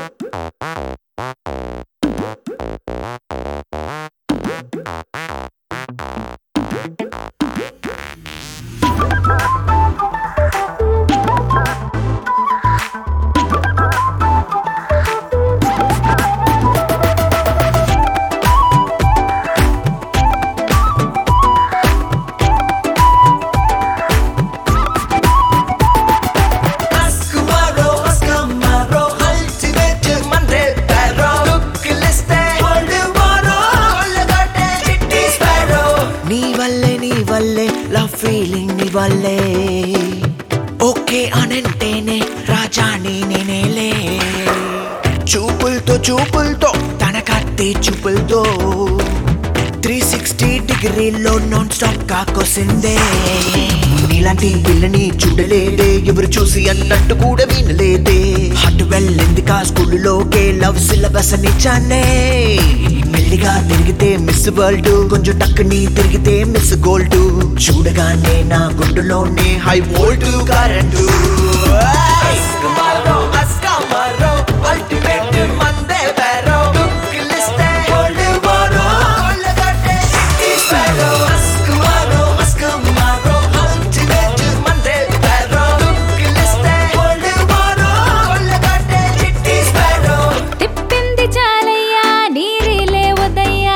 Ascamaro, Ascamaro, ultimate Monday Barrow. లుక్కిలిస్తే world వారో, కొల్లగొట్టే చిట్టి స్పారో. నీ వల్లే నీ వల్లే లవ్ ఫీలింగ్ నీ వల్లే ఓకే అనంటేనే రాజాని నేనేలే చూపులతో చూపులతో తన కత్తి చూపులతో త్రీ సిక్స్టీ డిగ్రీలో నాన్ స్టాప్ కాకొసిందే నీలాంటి పిల్లని చూడలేదే ఎవరు చూసి అన్నట్టు కూడా వినలేదే హట్ వెళ్ళింది కా స్కూల్లోకే లవ్ సిలబస్ అని చానే మెల్లిగా తిరిగితే మిస్ వరల్డ్ కొంచెం టక్కుని తిరిగితే మిస్ గోల్డ్ చూడగానే నా గుండెలోనే హై వోల్ట్ కరెంటు అల్టిమేట్ మందే బేరో లుక్కిలిస్తే వరల్డ్ వారో కొల్లగొట్టే చిట్టి స్పారో అస్కుమారో అస్కుమారో అల్టిమేట్ మందే బేరో లుక్కిలిస్తే వరల్డ్ వారో కొల్లగొట్టే చిట్టి స్పారో తిప్పింది చాలయ్యా నీరిలే వద్దయ్యా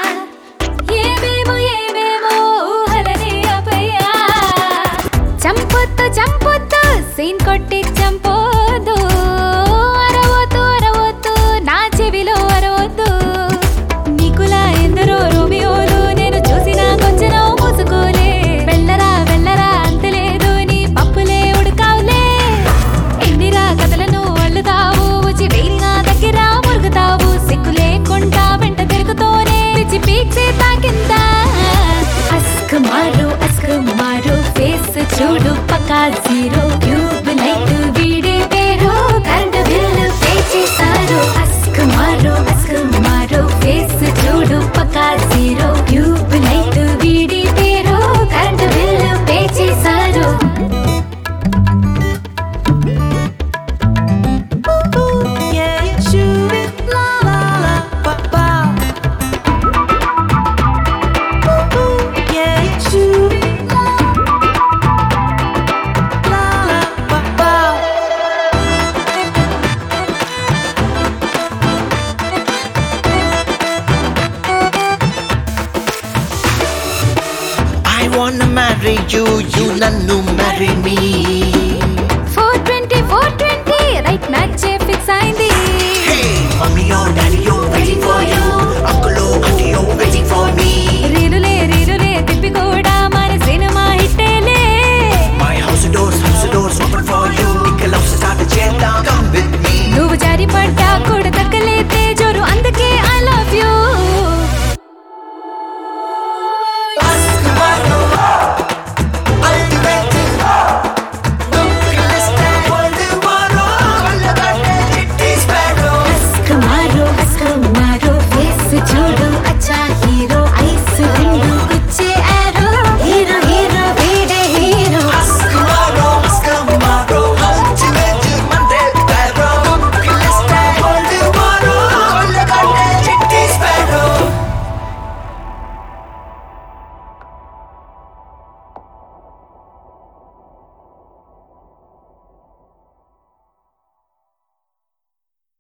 ఏమేమో ఏమేమో ఊహలని అపయ్యా చంపొద్దు చంపొద్దు సీన్ కొట్టి చంపొద్దు అరవద్దు అరవద్దు నా చెవిలో అరవద్దు నీకులా ఎందరో రోమియోలు నేను చూసినా కొంచెం మూసుకోలే వెళ్ళరా వెళ్ళరా అంతలేదు నీ పప్పులే ఉడకావులే ఎన్నిరా కథలను అల్లుతావు వచ్చి వేలినా దగ్గర మురుగుతావు సిగ్గు లేకుండా వెంట తిరుగుతూనే పిచ్చి పీక్సే తాకిందా అస్క్ మారు అస్క్ మారు ఫేస్ చూడు పక్కా జీరో ట్యూబ్ లైట్ వీడి పేరు కరెంట్ బిల్లు పే చేశారు అస్క్ మారు అస్క్ మారు ఫేస్ చూడు పక్కా జీరో ట్యూబ్ లైట్ వీడి పేరు కరెంట్ బిల్లు పే చేశారు Yeah, you shoot it, la la la, ba ba. Ooh, ooh, yeah, you shoot it, la la la, ba ba. I wanna marry you, you నన్ను marry me. Four twenty four twenty right match